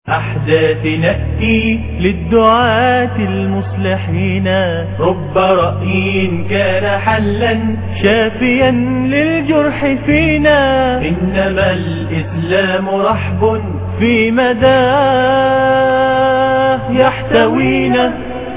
أحداث نأتي للدعاة المصلحين رب رأي كان حلا شافيا للجرح فينا إنما الإسلام رحب في مداه يحتوينا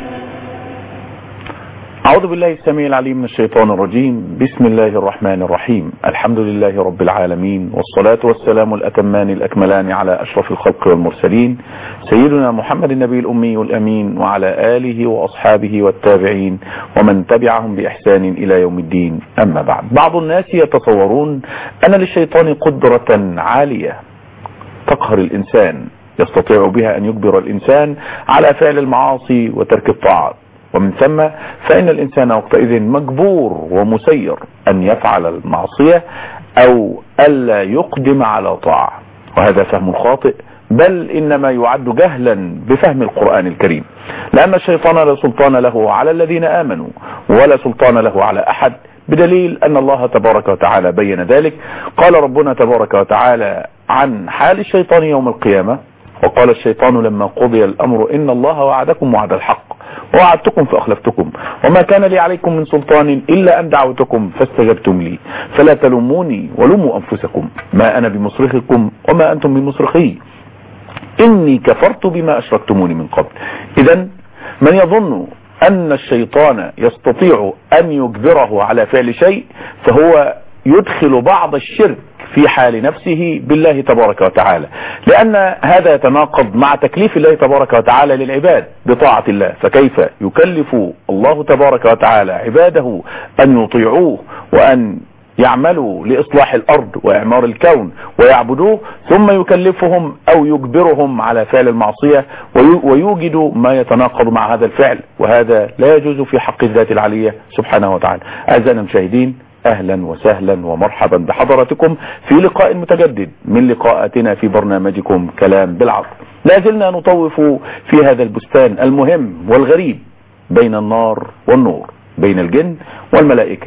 أعوذ بالله السميع العليم من الشيطان الرجيم بسم الله الرحمن الرحيم الحمد لله رب العالمين والصلاة والسلام الأتمان الأكملان على أشرف الخلق والمرسلين سيدنا محمد النبي الأمي الأمين وعلى آله وأصحابه والتابعين ومن تبعهم بإحسان إلى يوم الدين أما بعد بعض الناس يتصورون أن للشيطان قدرة عالية تقهر الإنسان يستطيع بها أن يجبر الإنسان على فعل المعاصي وترك الطاعات ومن ثم فإن الإنسان وقتئذ مجبور ومسير أن يفعل المعصية أو ألا يقدم على طاعة وهذا فهم خاطئ بل إنما يعد جهلا بفهم القرآن الكريم لأن الشيطان لا سلطان له على الذين آمنوا ولا سلطان له على أحد بدليل أن الله تبارك وتعالى بين ذلك قال ربنا تبارك وتعالى عن حال الشيطان يوم القيامة وقال الشيطان لما قضي الأمر إن الله وعدكم وعد الحق ووعدتكم فأخلفتكم وما كان لي عليكم من سلطان إلا أن دعوتكم فاستجبتم لي فلا تلوموني ولوموا أنفسكم ما أنا بمصرخكم وما أنتم بمصرخي إني كفرت بما أشركتموني من قبل إذا من يظن أن الشيطان يستطيع أن يجبره على فعل شيء فهو يدخل بعض الشرك في حال نفسه بالله تبارك وتعالى لأن هذا يتناقض مع تكليف الله تبارك وتعالى للعباد بطاعة الله فكيف يكلف الله تبارك وتعالى عباده أن يطيعوه وأن يعملوا لإصلاح الأرض وإعمار الكون ويعبدوه ثم يكلفهم أو يجبرهم على فعل المعصية ويوجد ما يتناقض مع هذا الفعل وهذا لا يجوز في حق الذات العلية سبحانه وتعالى أعزائنا المشاهدين اهلا وسهلا ومرحبا بحضراتكم في لقاء متجدد من لقاءاتنا في برنامجكم كلام بالعرض لا زلنا نطوف في هذا البستان المهم والغريب بين النار والنور بين الجن والملائكة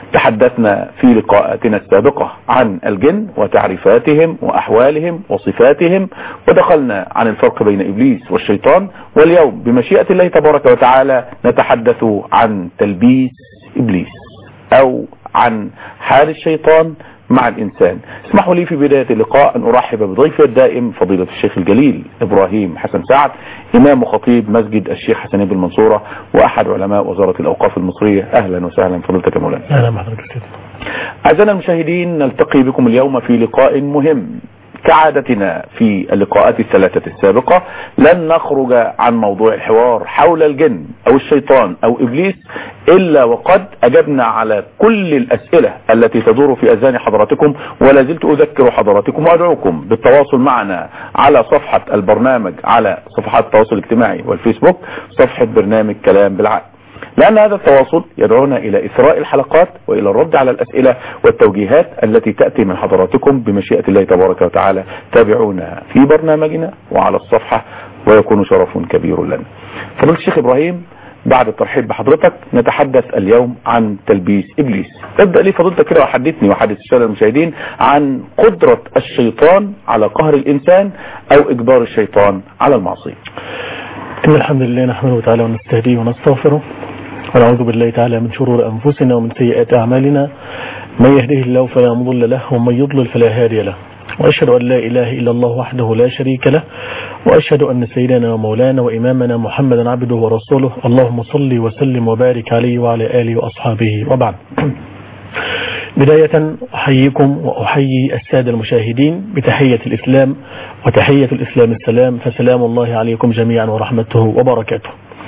تحدثنا في لقاءاتنا السابقة عن الجن وتعريفاتهم وأحوالهم وصفاتهم ودخلنا عن الفرق بين إبليس والشيطان واليوم بمشيئة الله تبارك وتعالى نتحدث عن تلبيس إبليس أو عن حال الشيطان مع الإنسان اسمحوا لي في بداية اللقاء أن أرحب بضيفي الدائم فضيلة الشيخ الجليل إبراهيم حسن سعد إمام وخطيب مسجد الشيخ حسن بن المنصورة وأحد علماء وزارة الأوقاف المصرية أهلا وسهلا فضيلتك يا مولانا أهلا بحضرتك أعزائنا المشاهدين نلتقي بكم اليوم في لقاء مهم كعادتنا في اللقاءات الثلاثة السابقة لن نخرج عن موضوع الحوار حول الجن او الشيطان او ابليس الا وقد اجبنا على كل الاسئلة التي تدور في اذهان حضراتكم ولا زلت اذكر حضراتكم وادعوكم بالتواصل معنا على صفحة البرنامج على صفحات التواصل الاجتماعي والفيسبوك صفحة برنامج كلام بالعقل لأن هذا التواصل يدعونا إلى إثراء الحلقات وإلى الرد على الأسئلة والتوجيهات التي تأتي من حضراتكم بمشيئة الله تبارك وتعالى تابعونا في برنامجنا وعلى الصفحة ويكون شرف كبير لنا فضيلة الشيخ إبراهيم بعد الترحيب بحضرتك نتحدث اليوم عن تلبيس إبليس ابدأ لي فضيلتك كده وحدثني وحدث السادة المشاهدين عن قدرة الشيطان على قهر الإنسان أو إجبار الشيطان على المعصية إن الحمد لله نحمده تعالى ونستهديه ونستغفره ونعوذ بالله تعالى من شرور أنفسنا ومن سيئات أعمالنا من يهده الله فلا مضل له ومن يضلل فلا هادي له وأشهد أن لا إله إلا الله وحده لا شريك له وأشهد أن سيدنا ومولانا وإمامنا محمدا عبده ورسوله اللهم صل وسلم وبارك عليه وعلى آله وأصحابه وبعد بداية أحييكم وأحيي السادة المشاهدين بتحية الإسلام وتحية الإسلام السلام فسلام الله عليكم جميعا ورحمته وبركاته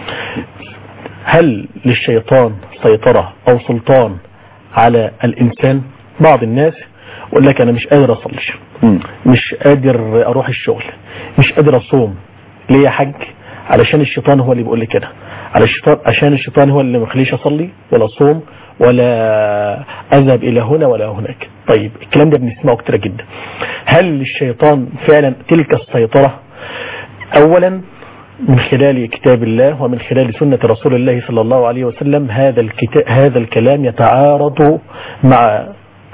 هل للشيطان سيطرة أو سلطان على الإنسان بعض الناس يقول لك أنا مش قادر أصلي مش قادر أروح الشغل مش قادر أصوم ليه يا حاج علشان الشيطان هو اللي بيقول لي كده على الشيطان عشان الشيطان هو اللي ما يخليش أصلي ولا أصوم ولا أذهب إلى هنا ولا هناك طيب الكلام ده بنسمعه كتير جدا هل للشيطان فعلا تلك السيطرة أولا من خلال كتاب الله ومن خلال سنة رسول الله صلى الله عليه وسلم هذا الكتاب هذا الكلام يتعارض مع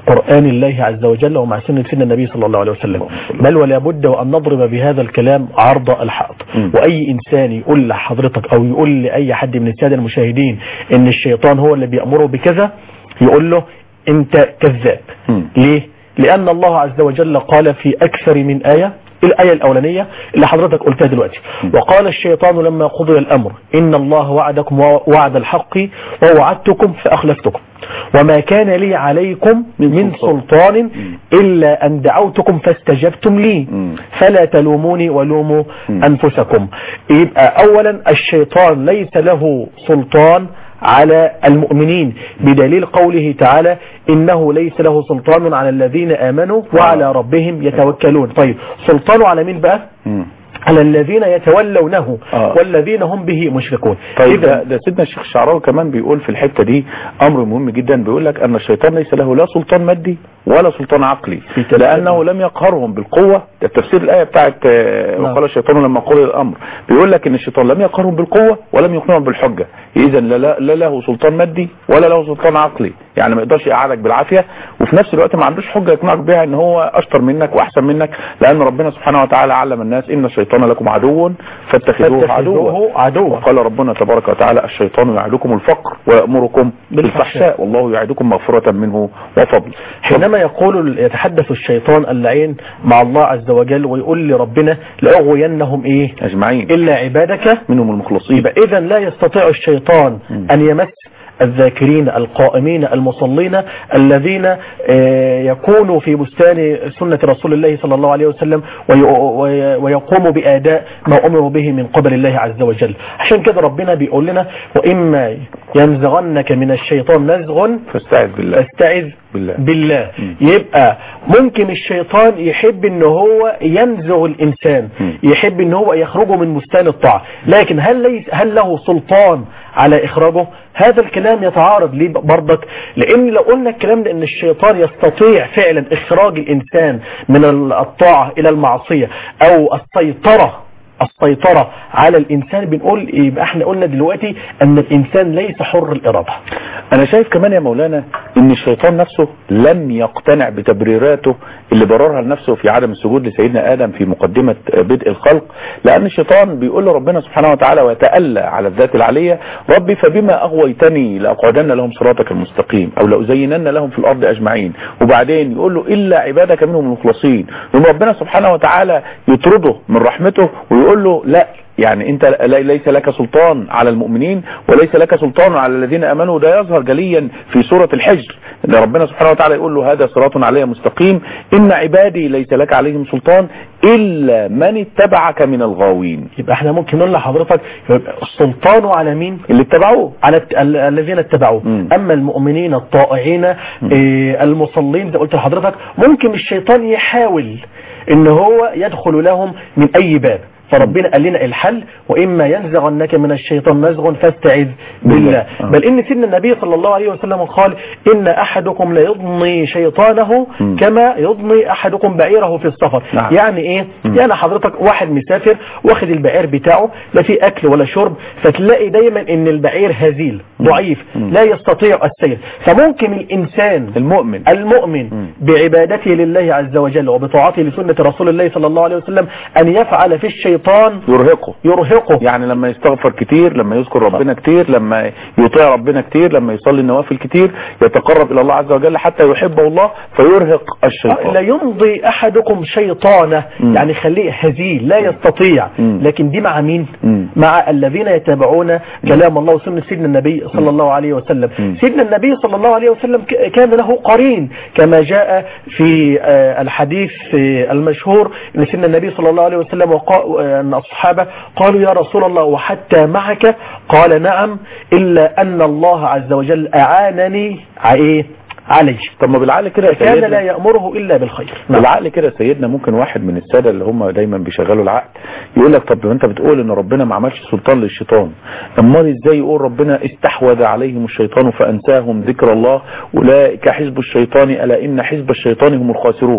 قرآن الله عز وجل ومع سنة سنة النبي صلى الله عليه وسلم بل ولا بد وأن نضرب بهذا الكلام عرض الحائط مم. وأي إنسان يقول لحضرتك أو يقول لأي حد من السادة المشاهدين إن الشيطان هو اللي بيأمره بكذا يقول له أنت كذاب مم. ليه؟ لأن الله عز وجل قال في أكثر من آية الآية الأولانية اللي حضرتك قلتها دلوقتي وقال الشيطان لما قضي الأمر إن الله وعدكم وعد الحق ووعدتكم فأخلفتكم وما كان لي عليكم من سلطان إلا أن دعوتكم فاستجبتم لي مم. فلا تلوموني ولوموا مم. أنفسكم يبقى أولا الشيطان ليس له سلطان على المؤمنين بدليل قوله تعالى إنه ليس له سلطان على الذين آمنوا وعلى ربهم يتوكلون طيب سلطانه على مين بقى مم. على الذين يتولونه آه. والذين هم به مشركون طيب إذا ده, ده سيدنا الشيخ الشعراوي كمان بيقول في الحتة دي أمر مهم جدا بيقول لك أن الشيطان ليس له لا سلطان مادي ولا سلطان عقلي في تفسير. لأنه لم يقهرهم بالقوة ده تفسير الآية بتاعت آه، نعم. وقال الشيطان لما قضي الأمر بيقول لك أن الشيطان لم يقهرهم بالقوة ولم يقنعهم بالحجة إذا لا, لا, لا له سلطان مادي ولا له سلطان عقلي يعني ما يقدرش يقعدك بالعافية وفي نفس الوقت ما عندوش حجة يقنعك بها ان هو اشطر منك واحسن منك لان ربنا سبحانه وتعالى علم الناس ان الشيطان لكم عدو فاتخذوه عدوا فاتخذوه عدوا وقال ربنا تبارك وتعالى الشيطان يعدكم الفقر ويأمركم بالفحشاء والله يعدكم مغفرة منه وفضل حينما يقول يتحدث الشيطان اللعين مع الله عز وجل ويقول لربنا لأغوينهم إيه أجمعين إلا عبادك منهم المخلصين يبقى إذا لا يستطيع الشيطان أن يمس الذاكرين القائمين المصلين الذين آه، يكونوا في بستان سنة رسول الله صلى الله عليه وسلم وي- وي- ويقوموا بأداء ما أمروا به من قبل الله عز وجل عشان كده ربنا بيقول لنا وإما ينزغنك من الشيطان نزغ فاستعذ بالله فاستعذ بالله. بالله مم. يبقى ممكن الشيطان يحب ان هو ينزغ الانسان مم. يحب ان هو يخرجه من بستان الطاعه لكن هل ليس هل له سلطان على اخراجه هذا الكلام يتعارض ليه برضك لان لو قلنا الكلام ده ان الشيطان يستطيع فعلا اخراج الانسان من الطاعه الى المعصيه او السيطره السيطرة على الإنسان بنقول يبقى احنا قلنا دلوقتي أن الإنسان ليس حر الإرادة انا شايف كمان يا مولانا ان الشيطان نفسه لم يقتنع بتبريراته اللي بررها لنفسه في عدم السجود لسيدنا ادم في مقدمة بدء الخلق لان الشيطان بيقول لربنا سبحانه وتعالى ويتألى على الذات العلية ربي فبما اغويتني لاقعدن لهم صراطك المستقيم او لازينن لهم في الارض اجمعين وبعدين يقول له الا عبادك منهم المخلصين يوم ربنا سبحانه وتعالى يطرده من رحمته ويقول له لا يعني انت لا- ليس لك سلطان على المؤمنين وليس لك سلطان على الذين امنوا ده يظهر جليا في سورة الحجر ان ربنا سبحانه وتعالى يقول له هذا صراط علي مستقيم ان عبادي ليس لك عليهم سلطان الا من اتبعك من الغاوين يبقى احنا ممكن نقول لحضرتك يبقى السلطان على مين اللي اتبعوه على الت- ال- الذين اتبعوه مم. اما المؤمنين الطائعين إيه المصلين زي قلت لحضرتك ممكن الشيطان يحاول ان هو يدخل لهم من اي باب فربنا قال لنا الحل واما ينزغنك من الشيطان نزغ فاستعذ بالله آه. بل ان سيدنا النبي صلى الله عليه وسلم قال ان احدكم ليضني شيطانه مم. كما يضني احدكم بعيره في السفر نعم. يعني ايه مم. يعني حضرتك واحد مسافر واخد البعير بتاعه لا في اكل ولا شرب فتلاقي دايما ان البعير هزيل ضعيف مم. لا يستطيع السير فممكن الانسان المؤمن المؤمن مم. بعبادته لله عز وجل وبطاعته لسنة رسول الله صلى الله عليه وسلم أن يفعل في الشيطان يرهقه يرهقه يعني لما يستغفر كتير لما يذكر ربنا كتير لما يطيع ربنا كتير لما يصلي النوافل كتير يتقرب الى الله عز وجل حتى يحبه الله فيرهق لا الشيطان يمضي أحدكم شيطانه مم. يعني خليه هزيل لا يستطيع مم. لكن دي مع مين مم. مع الذين يتبعون كلام الله وسنة سيدنا النبي صلى الله عليه وسلم مم. سيدنا النبي صلى الله عليه وسلم ك- كان له قرين كما جاء في آه، الحديث آه، المشهور ان سيدنا النبي صلى الله عليه وسلم وقا- آه، ان الصحابة قالوا يا رسول الله وحتى معك قال نعم إلا أن الله عز وجل أعانني ع- إيه؟ عليه طب ما بالعقل كده يا كان لا سيدنا يأمره إلا بالخير بالعقل كده يا سيدنا ممكن واحد من الساده اللي هم دايما بيشغلوا العقل يقول لك طب ما انت بتقول ان ربنا ما عملش سلطان للشيطان امال ازاي يقول ربنا استحوذ عليهم الشيطان فانساهم ذكر الله اولئك حزب الشيطان الا ان حزب الشيطان هم الخاسرون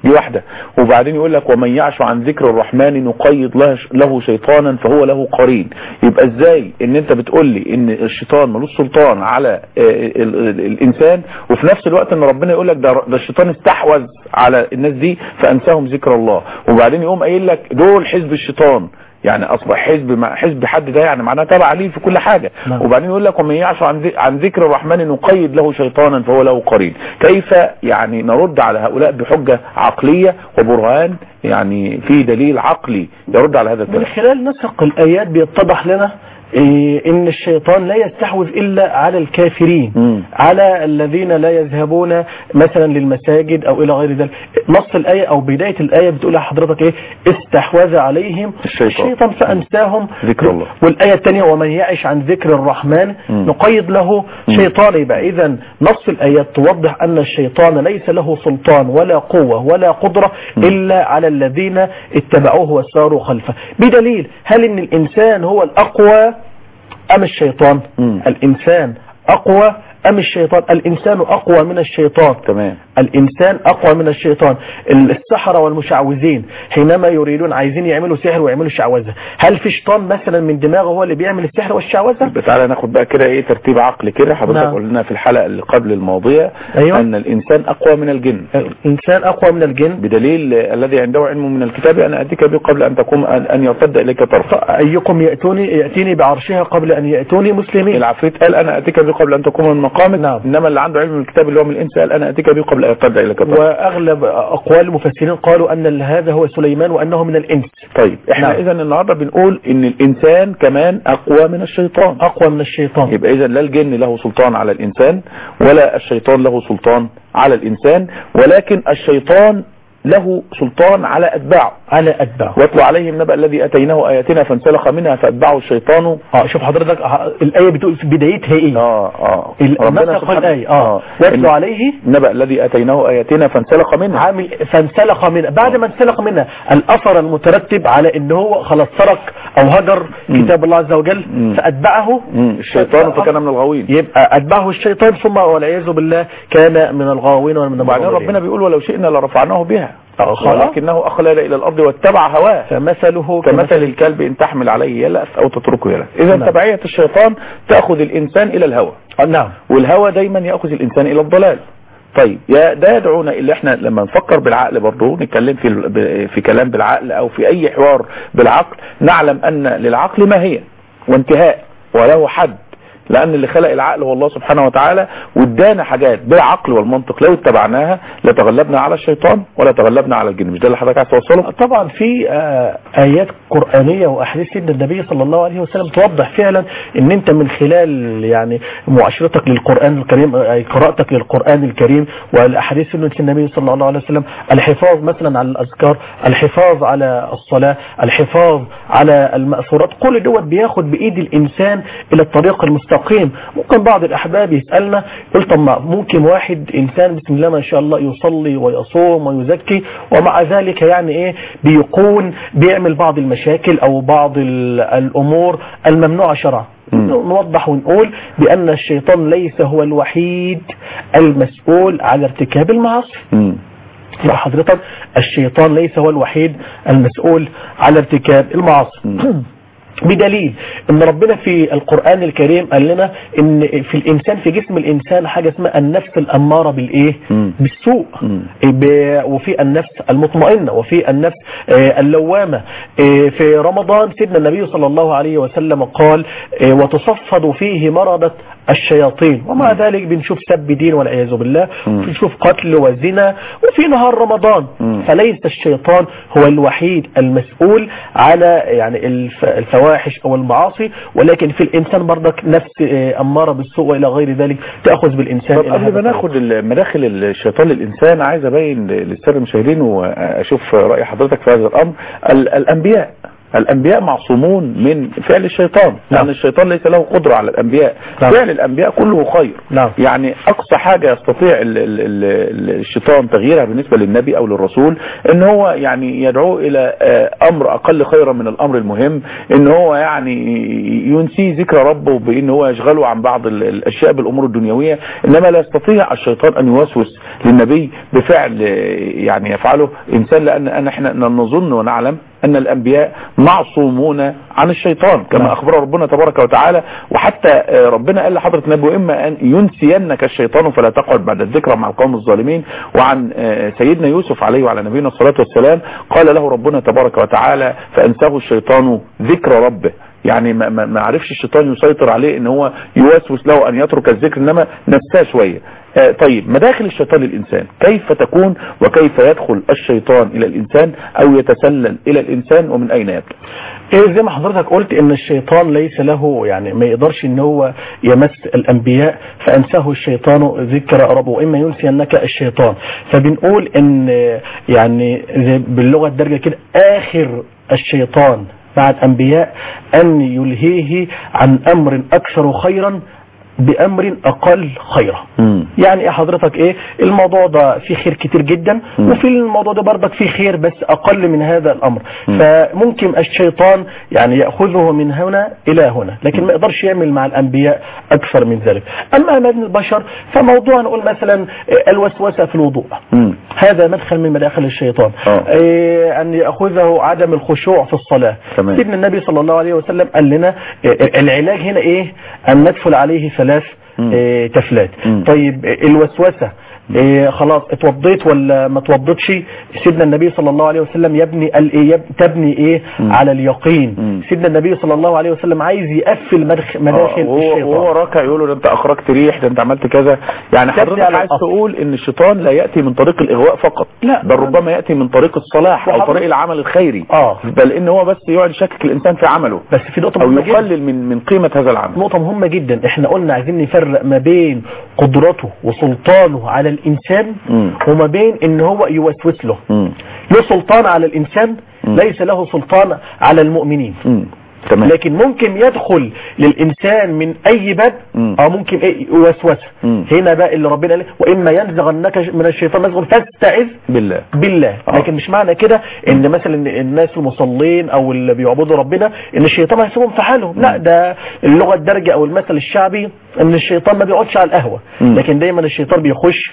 دي واحدة وبعدين يقول لك ومن يعش عن ذكر الرحمن نقيض له- له شيطانا فهو له قرين يبقى ازاي ان انت بتقول لي ان الشيطان ملوش سلطان على آه، ال- ال- الانسان وفي نفس الوقت ان ربنا يقول لك ده ده الشيطان استحوذ على الناس دي فانساهم ذكر الله وبعدين يقوم قايل لك دول حزب الشيطان يعني اصبح حزب مع حزب حد ده يعني معناه تبع ليه في كل حاجه نعم. وبعدين يقول لك ومن يعش عن ذ- عن ذكر الرحمن نقيد له شيطانا فهو له قرين كيف يعني نرد على هؤلاء بحجه عقليه وبرهان يعني في دليل عقلي يرد على هذا من الكلام خلال نسق الآيات بيتضح لنا إيه، ان الشيطان لا يستحوذ الا على الكافرين مم. على الذين لا يذهبون مثلا للمساجد او الى غير ذلك نص الايه او بدايه الايه بتقول لحضرتك ايه استحوذ عليهم الشيطان. الشيطان فانساهم ذكر الله. والايه الثانيه ومن يعش عن ذكر الرحمن مم. نقيد له مم. شيطان يبقى اذا نص الايات توضح ان الشيطان ليس له سلطان ولا قوه ولا قدره مم. الا على الذين اتبعوه وساروا خلفه بدليل هل ان الانسان هو الاقوى ام الشيطان مم. الانسان اقوى ام الشيطان الانسان اقوى من الشيطان تمام الانسان اقوى من الشيطان السحرة والمشعوذين حينما يريدون عايزين يعملوا سحر ويعملوا شعوذة هل في شيطان مثلا من دماغه هو اللي بيعمل السحر والشعوذة يبقى تعالى ناخد بقى كده ايه ترتيب عقلي كده حضرتك نعم. قلنا في الحلقه اللي قبل الماضيه أيوة. ان الانسان اقوى من الجن الانسان اقوى من الجن بدليل الذي عنده علم من الكتاب انا اتيك به قبل ان تقوم ان أن يرتد اليك طرفا ايكم ياتوني ياتيني بعرشها قبل ان ياتوني مسلمين العفريت قال انا اتيك به قبل ان تقوم من مقامك نعم. انما اللي عنده علم من الكتاب اللي هو من الانس قال انا اتيك به قبل ان يرتد اليك طرفا واغلب اقوال المفسرين قالوا ان هذا هو سليمان وانه من الانس طيب احنا نعم. اذا النهارده بنقول ان الانسان كمان اقوى من الشيطان اقوى من الشيطان يبقى اذا لا الجن له سلطان على الانسان ولا الشيطان له سلطان على الانسان ولكن الشيطان له سلطان على اتباعه على اتباعه واتلو عليهم نبأ الذي اتيناه اياتنا فانسلخ منها فاتبعه الشيطان اه شوف حضرتك آه، الايه بتقول في بدايتها ايه اه اه النسق سبحانه- الايه اه واتلو إن- عليه نبأ الذي اتيناه اياتنا فانسلخ منها عامل فانسلخ منها بعد ما انسلخ منها الاثر المترتب على ان هو خلاص ترك او هجر مم. كتاب الله عز وجل مم. فاتبعه مم، الشيطان فكان من الغاوين يبقى اتبعه الشيطان ثم والعياذ بالله كان من الغاوين ومن وبعدين المضللين. ربنا بيقول ولو شئنا لرفعناه بها آه، خلاص. ولكنه اخلد الى الارض واتبع هواه فمثله كمثل الكلب ان تحمل عليه يلأث او تتركه يلأث اذا نعم. تبعية الشيطان تأخذ الانسان الى الهوى آه، نعم والهوى دايما يأخذ الانسان الى الضلال طيب يا ده يدعونا اللي احنا لما نفكر بالعقل برضه نتكلم في ال- ب- في كلام بالعقل او في اي حوار بالعقل نعلم ان للعقل ماهية وانتهاء وله حد لان اللي خلق العقل هو الله سبحانه وتعالى وادانا حاجات بالعقل والمنطق لو اتبعناها لتغلبنا على الشيطان ولا تغلبنا على الجن مش ده اللي حضرتك عايز توصله طبعا في آه، ايات قرآنية واحاديث سيدنا النبي صلى الله عليه وسلم توضح فعلا ان انت من خلال يعني معاشرتك للقرآن الكريم آه، قراءتك للقرآن الكريم والاحاديث سنة النبي صلى الله عليه وسلم الحفاظ مثلا على الاذكار الحفاظ على الصلاة الحفاظ على المأثورات كل دوت بياخد بايد الانسان الى الطريق المستقيم ممكن بعض الاحباب يسألنا يقول طب ما ممكن واحد انسان بسم الله ما شاء الله يصلي ويصوم ويزكي ومع ذلك يعني ايه بيكون بيعمل بعض المشاكل او بعض ال- الامور الممنوعة شرعا مم. نوضح ونقول بان الشيطان ليس هو الوحيد المسؤول على ارتكاب المعاصي مم. يبقى حضرتك الشيطان ليس هو الوحيد المسؤول على ارتكاب المعاصي مم. بدليل ان ربنا في القرآن الكريم قال لنا ان في الانسان في جسم الانسان حاجة اسمها النفس الامارة بالايه مم. بالسوء مم. ب- وفي النفس المطمئنة وفي النفس آه، اللوامة آه، في رمضان سيدنا النبي صلى الله عليه وسلم قال آه، وتصفد فيه مرضة الشياطين ومع ذلك بنشوف سب دين والعياذ بالله مم. بنشوف قتل وزنا وفي نهار رمضان مم. فليس الشيطان هو الوحيد المسؤول على يعني الف- الفواحش او المعاصي ولكن في الانسان برضك نفس آه، اماره بالسوء والى غير ذلك تاخذ بالانسان طب إلى قبل هذا ما الطريق. ناخد مداخل الشيطان للإنسان عايز أبين للسادة المشاهدين وأشوف رأي حضرتك في هذا الأمر ال- الأنبياء الانبياء معصومون من فعل الشيطان لان نعم. الشيطان ليس له قدره على الانبياء نعم. فعل الانبياء كله خير نعم. يعني اقصى حاجه يستطيع ال ال ال الشيطان تغييرها بالنسبه للنبي او للرسول ان هو يعني يدعو الى آه، امر اقل خيرا من الامر المهم ان هو يعني ينسي ذكر ربه بان هو يشغله عن بعض ال- الاشياء بالامور الدنيويه انما لا يستطيع الشيطان ان يوسوس للنبي بفعل آه، يعني يفعله انسان لان أن احنا نظن ونعلم ان الانبياء معصومون عن الشيطان كما نعم. اخبر ربنا تبارك وتعالى وحتى آه، ربنا قال لحضره النبي واما ان ينسينك الشيطان فلا تقعد بعد الذكرى مع القوم الظالمين وعن آه، سيدنا يوسف عليه وعلى نبينا الصلاه والسلام قال له ربنا تبارك وتعالى فانساه الشيطان ذكر ربه يعني ما, ما, ما عرفش الشيطان يسيطر عليه ان هو يوسوس له ان يترك الذكر انما نساه شويه آه، طيب مداخل الشيطان للإنسان كيف تكون وكيف يدخل الشيطان إلى الإنسان أو يتسلل إلى الإنسان ومن أين يبدأ إيه زي ما حضرتك قلت ان الشيطان ليس له يعني ما يقدرش ان هو يمس الانبياء فانساه الشيطان ذكر ربه واما ينسينك الشيطان فبنقول ان يعني زي باللغه الدارجه كده اخر الشيطان مع الانبياء ان يلهيه عن امر اكثر خيرا بامر اقل خيرا مم. يعني إيه حضرتك ايه الموضوع ده فيه خير كتير جدا مم. وفي الموضوع ده برضك فيه خير بس اقل من هذا الامر مم. فممكن الشيطان يعني ياخذه من هنا الى هنا لكن ما يقدرش يعمل مع الانبياء اكثر من ذلك اما امام البشر فموضوع نقول مثلا إيه، الوسوسه في الوضوء مم. هذا مدخل من مداخل الشيطان آه. إيه ان ياخذه عدم الخشوع في الصلاه تمام. سيدنا النبي صلى الله عليه وسلم قال لنا إيه، العلاج هنا ايه ان ندخل عليه ثلاث مم. إيه، تفلات مم. طيب إيه، الوسوسه إيه خلاص اتوضيت ولا ما اتوضيتش سيدنا النبي صلى الله عليه وسلم يبني قال ايه يب تبني ايه مم. على اليقين مم. سيدنا النبي صلى الله عليه وسلم عايز يقفل مدخ- مداخل آه، وهو الشيطان وهو راكع يقول له ده انت اخرجت ريح ده انت عملت كذا يعني تبني حضرتك على عايز الأصل. تقول ان الشيطان لا ياتي من طريق الاغواء فقط لا. بل ربما ياتي من طريق الصلاح او وحضرتك- طريق العمل الخيري اه بل ان هو بس يقعد يشكك الانسان في عمله بس في نقطه او مهمه جدا يقلل من من قيمه هذا العمل نقطة مهمة جدا احنا قلنا عايزين نفرق ما بين قدرته وسلطانه على الانسان مم. وما بين ان هو يوسوس له مم. له سلطان على الانسان مم. ليس له سلطان على المؤمنين مم. تمام لكن ممكن يدخل للإنسان من أي باب مم. أو ممكن إيه وسوسة مم. هنا بقى اللي ربنا قال وإما ينزغنك من الشيطان نزغ فاستعذ بالله بالله آه. لكن مش معنى كده ان مثلا الناس المصلين او اللي بيعبدوا ربنا ان الشيطان هيسيبهم في حالهم لا ده اللغه الدارجه او المثل الشعبي ان الشيطان ما بيقعدش على القهوه مم. لكن دايما الشيطان بيخش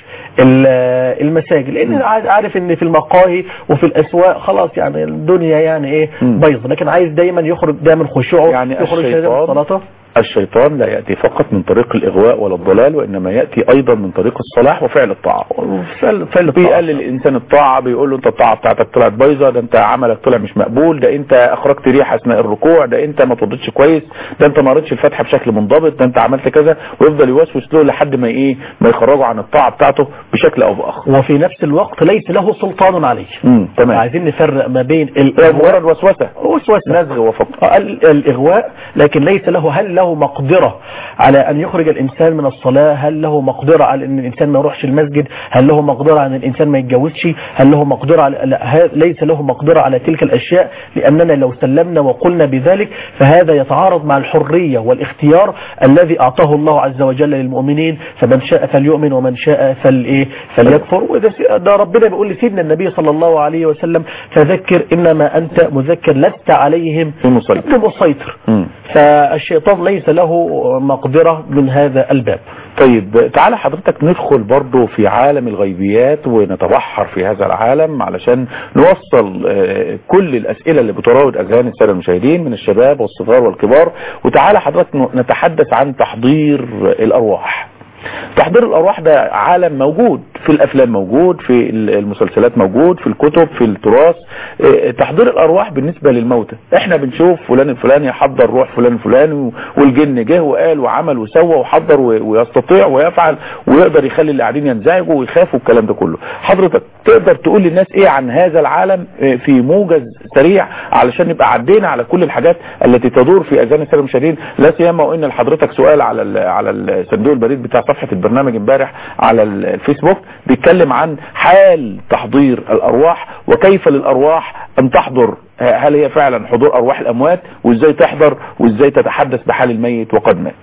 ال- المساجد لان عايز- عارف ان في المقاهي وفي الاسواق خلاص يعني الدنيا يعني ايه مم. بايظه لكن عايز دايما يخرج دايما خشوعه يعني يخرج الشيطان من صلاته الشيطان لا يأتي فقط من طريق الإغواء ولا الضلال وإنما يأتي أيضا من طريق الصلاح وفعل الطاعة فعل فعل الطاعة. بيقلل الإنسان الطاعة بيقول له أنت الطاعة بتاعتك طلعت بايظة ده أنت عملك طلع مش مقبول ده أنت أخرجت ريح أثناء الركوع ده أنت ما تردش كويس ده أنت ما قريتش الفاتحة بشكل منضبط ده أنت عملت كذا ويفضل يوسوس له لحد ما إيه ما يخرجه عن الطاعة بتاعته بشكل أو بآخر وفي نفس الوقت ليس له سلطان عليه امم تمام عايزين نفرق ما بين هي الاغواء مجرد وسوسة وسوسه نزغ وفقط آه، ال- الإغواء لكن ليس له هل له مقدرة على أن يخرج الإنسان من الصلاة هل له مقدرة على أن الإنسان ما يروحش المسجد هل له مقدرة على أن الإنسان ما يتجوزش هل له مقدرة على لا ه- ليس له مقدرة على تلك الأشياء لأننا لو سلمنا وقلنا بذلك فهذا يتعارض مع الحرية والاختيار الذي أعطاه الله عز وجل للمؤمنين فمن شاء فليؤمن ومن شاء فالإيه فليكفر وده س- ده ربنا بيقول لسيدنا النبي صلى الله عليه وسلم فذكر إنما أنت مذكر لست عليهم بمسيطر بمسيطر مم. فالشيطان ليس له مقدرة من هذا الباب طيب تعالى حضرتك ندخل برضو في عالم الغيبيات ونتبحر في هذا العالم علشان نوصل آه، كل الأسئلة اللي بتراود أذهان السادة المشاهدين من الشباب والصغار والكبار وتعالى حضرتك ن- نتحدث عن تحضير الأرواح تحضير الأرواح ده عالم موجود في الأفلام موجود في المسلسلات موجود في الكتب في التراث آه، تحضير الأرواح بالنسبة للموتى احنا بنشوف فلان الفلاني يحضر روح فلان الفلاني والجن جه وقال وعمل وسوى وحضر و- ويستطيع ويفعل ويقدر يخلي اللي قاعدين ينزعجوا ويخافوا الكلام ده كله حضرتك تقدر تقول للناس ايه عن هذا العالم آه، في موجز سريع علشان نبقى عدينا على كل الحاجات التي تدور في اذهان الساده المشاهدين لا سيما وان لحضرتك سؤال على ال على الصندوق البريد بتاع صفحه البرنامج امبارح على ال- الفيسبوك بيتكلم عن حال تحضير الارواح وكيف للارواح ان تحضر هل هي فعلا حضور ارواح الاموات وازاي تحضر وازاي تتحدث بحال الميت وقد مات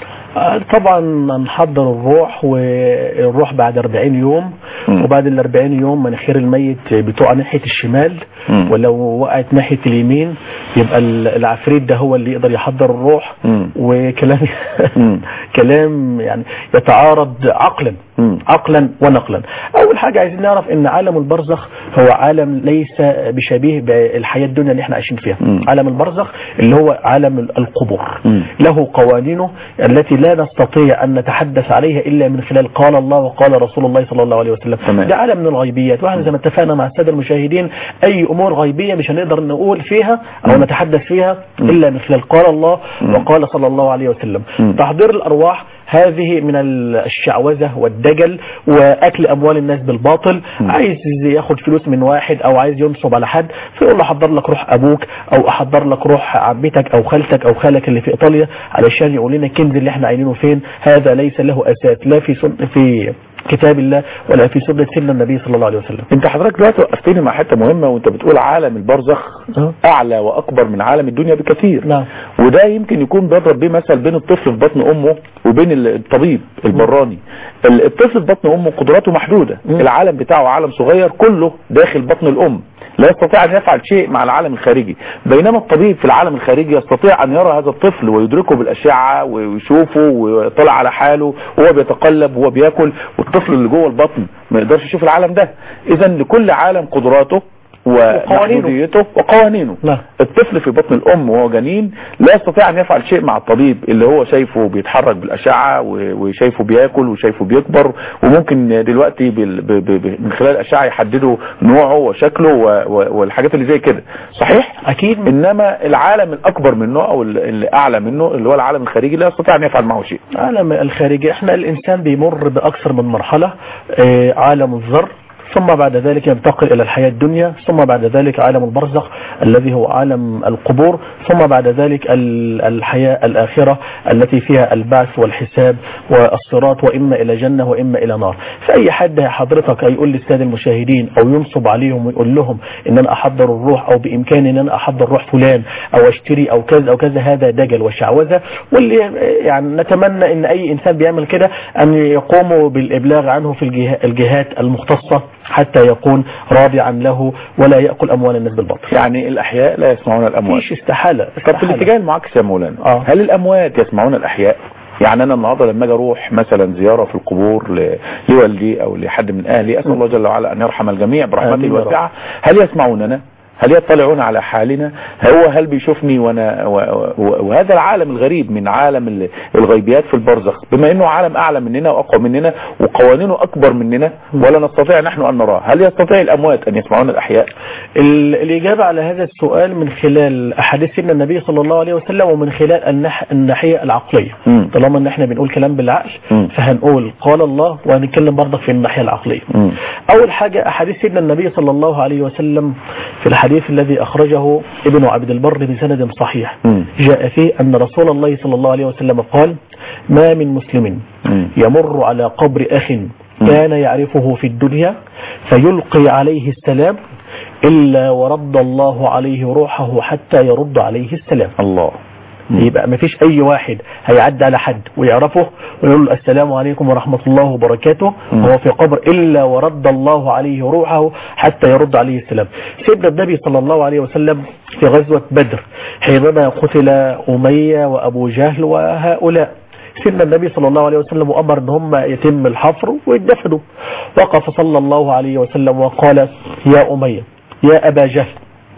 آه، طبعا نحضر الروح والروح بعد 40 يوم مم. وبعد ال 40 يوم مناخير الميت بتقع ناحيه الشمال مم. ولو وقعت ناحيه اليمين يبقى ال- العفريت ده هو اللي يقدر يحضر الروح مم. وكلام مم. كلام يعني يتعارض عقلا مم. عقلا ونقلا اول حاجه عايزين نعرف ان عالم البرزخ هو عالم ليس بشبيه بالحياه الدنيا اللي احنا عايشين فيها مم. عالم البرزخ اللي هو عالم القبور مم. له قوانينه التي لا نستطيع ان نتحدث عليها الا من خلال قال الله وقال رسول الله صلى الله عليه وسلم تمام. ده عالم من الغيبيات واحنا زي ما اتفقنا مع الساده المشاهدين اي امور غيبيه مش هنقدر نقول فيها او مم. نتحدث فيها مم. الا من خلال قال الله مم. وقال صلى الله عليه وسلم مم. تحضير الارواح هذه من الشعوذة والدجل وأكل أموال الناس بالباطل مم. عايز ياخد فلوس من واحد أو عايز ينصب على حد فيقول له أحضر لك روح أبوك أو أحضر لك روح عمتك أو خالتك أو خالك اللي في إيطاليا علشان يقول لنا الكنز اللي احنا عاينينه فين هذا ليس له أساس لا في سن في كتاب الله ولا في سنة سنة النبي صلى الله عليه وسلم انت حضرتك دلوقتي وقفتني مع حته مهمه وانت بتقول عالم البرزخ أه. اعلى واكبر من عالم الدنيا بكثير نعم وده يمكن يكون بيضرب بيه مثل بين الطفل في بطن امه وبين ال- الطبيب البراني ال- الطفل في بطن امه قدراته محدوده مم. العالم بتاعه عالم صغير كله داخل بطن الام لا يستطيع ان يفعل شيء مع العالم الخارجي بينما الطبيب في العالم الخارجي يستطيع ان يرى هذا الطفل ويدركه بالاشعه ويشوفه ويطلع على حاله وهو بيتقلب وهو بياكل والطفل اللي جوه البطن ما يقدرش يشوف العالم ده اذا لكل عالم قدراته ومحدوديته وقوانينه نعم. الطفل في بطن الام وهو جنين لا يستطيع ان يفعل شيء مع الطبيب اللي هو شايفه بيتحرك بالاشعه و- وشايفه بياكل وشايفه بيكبر وممكن دلوقتي بال- ب- ب- ب- من خلال الاشعه يحددوا نوعه وشكله و- و- والحاجات اللي زي كده صحيح أكيد انما العالم الاكبر منه او ال- اللي اعلى منه اللي هو العالم الخارجي لا يستطيع ان يفعل معه شيء عالم الخارجي احنا الانسان بيمر باكثر من مرحلة اه، عالم الذر ثم بعد ذلك ينتقل الى الحياة الدنيا ثم بعد ذلك عالم البرزخ الذي هو عالم القبور ثم بعد ذلك ال- الحياة الاخرة التي فيها البعث والحساب والصراط واما الى جنة واما الى نار فاي حد حضرتك هيقول للسادة المشاهدين او ينصب عليهم ويقول لهم ان انا احضر الروح او بامكاني ان انا احضر روح فلان او اشتري او كذا او كذا هذا دجل وشعوذة واللي يعني نتمنى ان اي انسان بيعمل كده ان يقوموا بالابلاغ عنه في الجه- الجهات المختصة حتى يكون راضعا له ولا يأكل اموال الناس بالباطل يعني الاحياء لا يسمعون الاموات مفيش استحالة طب في استحالة. الاتجاه المعاكس يا مولانا آه. هل الاموات يسمعون الاحياء يعني انا النهارده لما اجي اروح مثلا زياره في القبور ل- لوالدي او لحد من اهلي اسال الله جل وعلا ان يرحم الجميع برحمته آمين يا رب. الواسعه هل يسمعوننا هل يطلعون على حالنا هو هل بيشوفني وانا و- و- وهذا العالم الغريب من عالم ال- الغيبيات في البرزخ بما انه عالم اعلى مننا واقوى مننا وقوانينه اكبر مننا ولا نستطيع نحن ان نراه هل يستطيع الاموات ان يسمعون الاحياء ال- الإجابة على هذا السؤال من خلال أحاديث سيدنا النبي صلى الله عليه وسلم ومن خلال النح... الناحية العقلية مم. طالما ان احنا بنقول كلام بالعقل مم. فهنقول قال الله وهنتكلم برضك في الناحية العقلية مم. أول حاجة أحاديث سيدنا النبي صلى الله عليه وسلم في الحديث الذي أخرجه ابن عبد البر بسند صحيح مم. جاء فيه أن رسول الله صلى الله عليه وسلم قال ما من مسلم مم. يمر على قبر أخ كان يعرفه في الدنيا فيلقي عليه السلام إلا ورد الله عليه روحه حتى يرد عليه السلام الله يبقى ما فيش اي واحد هيعدي على حد ويعرفه ويقول له السلام عليكم ورحمة الله وبركاته مم. وهو في قبر الا ورد الله عليه روحه حتى يرد عليه السلام سيدنا النبي صلى الله عليه وسلم في غزوة بدر حينما قتل امية وابو جهل وهؤلاء سيدنا النبي صلى الله عليه وسلم امر ان هم يتم الحفر ويدفنوا وقف صلى الله عليه وسلم وقال يا امية يا ابا جهل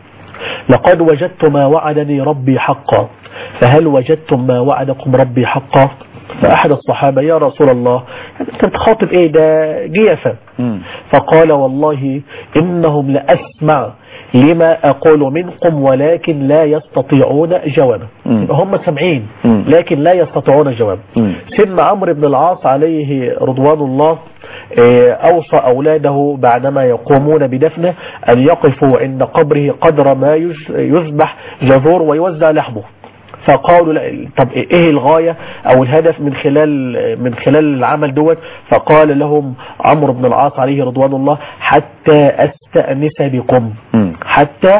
لقد وجدت ما وعدني ربي حقا فهل وجدتم ما وعدكم ربي حقا فأحد الصحابة يا رسول الله أنت بتخاطب إيه ده جيفة مم. فقال والله إنهم لأسمع لما أقول منكم ولكن لا يستطيعون جوابا مم. هم سمعين مم. لكن لا يستطيعون جواب مم. سيدنا عمرو بن العاص عليه رضوان الله آه، أوصى أولاده بعدما يقومون بدفنه أن يقفوا عند قبره قدر ما يز- يذبح جذور ويوزع لحمه فقالوا لا طب ايه الغاية او الهدف من خلال من خلال العمل دوت فقال لهم عمرو بن العاص عليه رضوان الله حتى استأنس بكم مم. حتى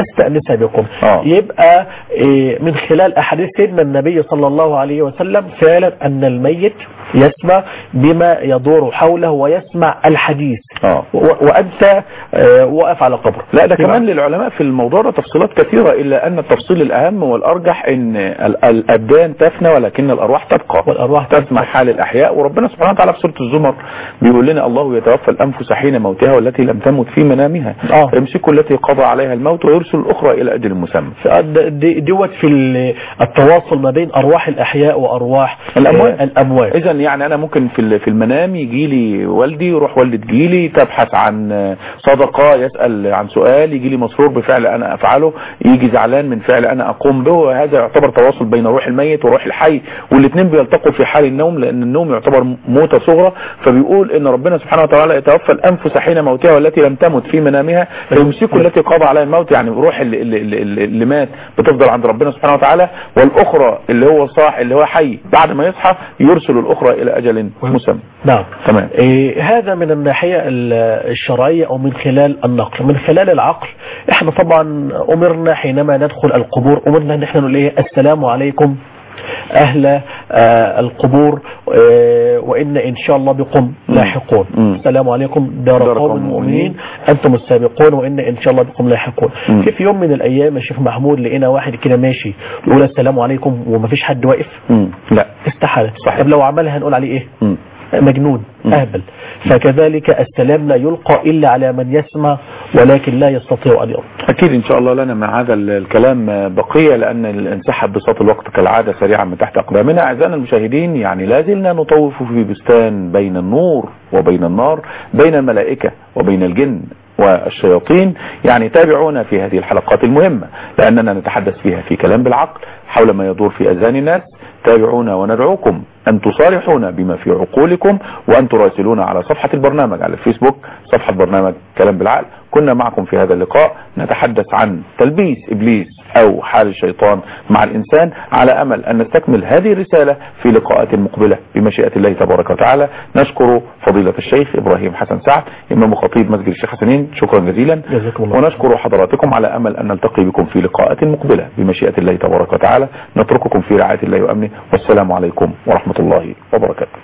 استأنس بكم آه. يبقى إيه، من خلال أحاديث سيدنا النبي صلى الله عليه وسلم فعلا أن الميت يسمع بما يدور حوله ويسمع الحديث آه. و- وأنت آه، واقف على قبره لا ده يبقى كمان للعلماء في الموضوع ده تفصيلات كثيرة إلا أن التفصيل الأهم والأرجح أن ال- الأبدان تفنى ولكن الأرواح تبقى والأرواح تسمع حال الأحياء وربنا سبحانه وتعالى في سورة الزمر بيقول لنا الله يتوفى الأنفس حين موتها والتي لم تمت في منامها آه. يمسك التي قضى عليها الموت ويرسل الأخرى إلى أجل مسمى فد- دي- دوت في ال- التواصل ما بين أرواح الأحياء وأرواح الأموات. آه، الأموات إذا يعني أنا ممكن في ال- في المنام يجي لي والدي يروح والدة تجيلي تبحث عن صدقة يسأل عن سؤال يجي لي مسرور بفعل أنا أفعله يجي زعلان من فعل أنا أقوم به وهذا يعتبر تواصل بين روح الميت وروح الحي والاثنين بيلتقوا في حال النوم لأن النوم يعتبر موتة صغرى فبيقول إن ربنا سبحانه وتعالى يتوفى الأنفس حين موتها والتي لم تمت في منامها فيمسك التي قضى عليها الموت يعني روح اللي, اللي, اللي, اللي مات بتفضل عند ربنا سبحانه وتعالى والأخرى اللي هو صاح اللي هو حي بعد ما يصحى يرسل الأخرى إلى أجل مسمى نعم تمام إيه هذا من الناحية ال- الشرعية أو من خلال النقل من خلال العقل احنا طبعا أمرنا حينما ندخل القبور أمرنا ان احنا نقول ايه السلام عليكم أهل آه القبور آه وإن إن شاء الله بكم لاحقون مم. السلام عليكم دار دار قوم قوم المؤمنين مؤمنين. أنتم السابقون وإن إن شاء الله بكم لاحقون مم. في في يوم من الأيام يا شيخ محمود لقينا واحد كده ماشي يقول السلام عليكم ومفيش حد واقف مم. لا استحالة صحيح. طب لو عملها هنقول عليه إيه مم. مجنون مم. أهبل فكذلك السلام لا يلقى إلا على من يسمع ولكن لا يستطيع أن يرد أكيد إن شاء الله لنا مع هذا ال- الكلام بقية لأن انسحب بساط الوقت كالعادة سريعا من تحت أقدامنا أعزائنا المشاهدين يعني لا زلنا نطوف في بستان بين النور وبين النار بين الملائكة وبين الجن والشياطين يعني تابعونا في هذه الحلقات المهمة لأننا نتحدث فيها في كلام بالعقل حول ما يدور في أذهان الناس تابعونا وندعوكم أن تصارحونا بما في عقولكم وأن تراسلونا على صفحة البرنامج على الفيسبوك صفحة برنامج كلام بالعقل كنا معكم في هذا اللقاء نتحدث عن تلبيس إبليس أو حال الشيطان مع الإنسان على أمل أن نستكمل هذه الرسالة في لقاءات مقبلة بمشيئة الله تبارك وتعالى نشكر فضيلة الشيخ إبراهيم حسن سعد إمام خطيب مسجد الشيخ حسنين شكرا جزيلا جزاكم الله ونشكر حضراتكم على أمل أن نلتقي بكم في لقاءات مقبلة بمشيئة الله تبارك وتعالى نترككم في رعاية الله وأمنه والسلام عليكم ورحمة الله وبركاته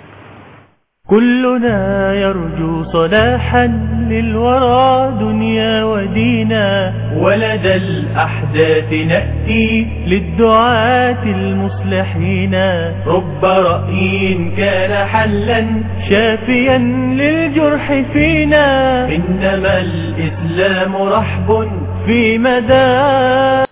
كلنا يرجو صلاحا للورى دنيا ودينا ولدى الأحداث نأتي للدعاة المصلحين رب رأي كان حلا شافيا للجرح فينا إنما الإسلام رحب في مدى